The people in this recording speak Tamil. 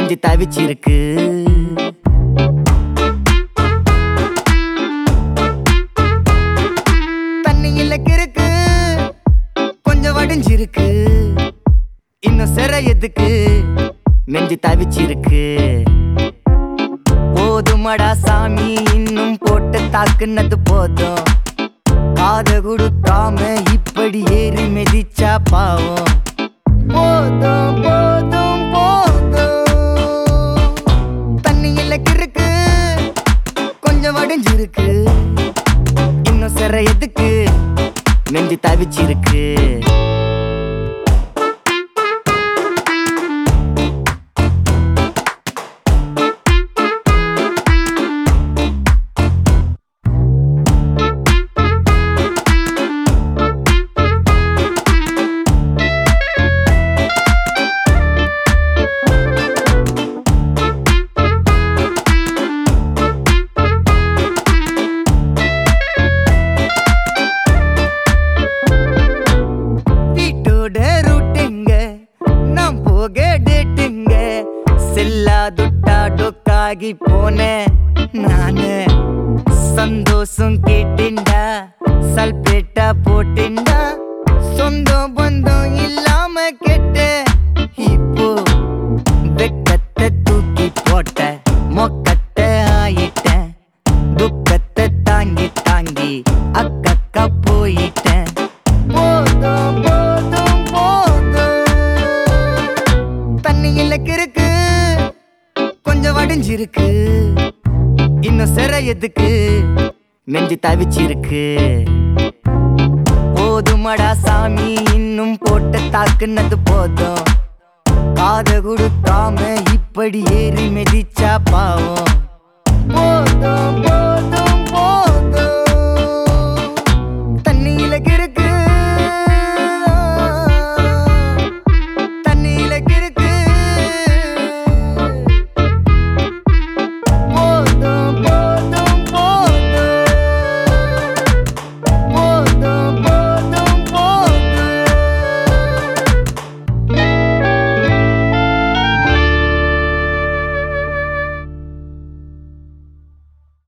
நெஞ்சு தவிச்சிருக்கு தண்ணியில கிறுக்கு கொஞ்சம் வடிஞ்சிருக்கு இன்னும் சிறை எதுக்கு நெஞ்சு தவிச்சிருக்கு போதுமடா சாமி இன்னும் போட்டு தாக்குனது போதும் காத கொடுக்காம இப்படி ஏறி மிதிச்சா பாவம் போதும் போதும் போதும் தண்ணியில கிறுக்கு கொஞ்சம் வடிஞ்சிருக்கு இன்னும் சிறை எதுக்கு நெஞ்சு தவிச்சிருக்கு வீட்டோட ரூட்டுங்க நான் போக டேட்டுங்க செல்லா துட்டா டொக்காகி போனேன் நானு சந்தோஷம் கேட்டேன்டா சல்பேட்டா போட்டேன்டா சொந்தம் பந்தம் இல்லாம கெட்ட இப்போ வெக்கத்தை தூக்கி போட்ட மொக்கத்தை ஆயிட்டேன் துக்கத்தை தாங்கி தாங்கி அக்கக்கா போயிட்டேன் போதும் போதும் போதும் தண்ணியில கிறுக்கு கொஞ்சம் வடிஞ்சிருக்கு இன்னும் சிறை எதுக்கு நெஞ்சு தவிச்சிருக்கு போதுமடா சாமி இன்னும் போட்டு தாக்குனது போதும் காத கொடுக்காம இப்படி ஏறி மிதிச்சா பாவம்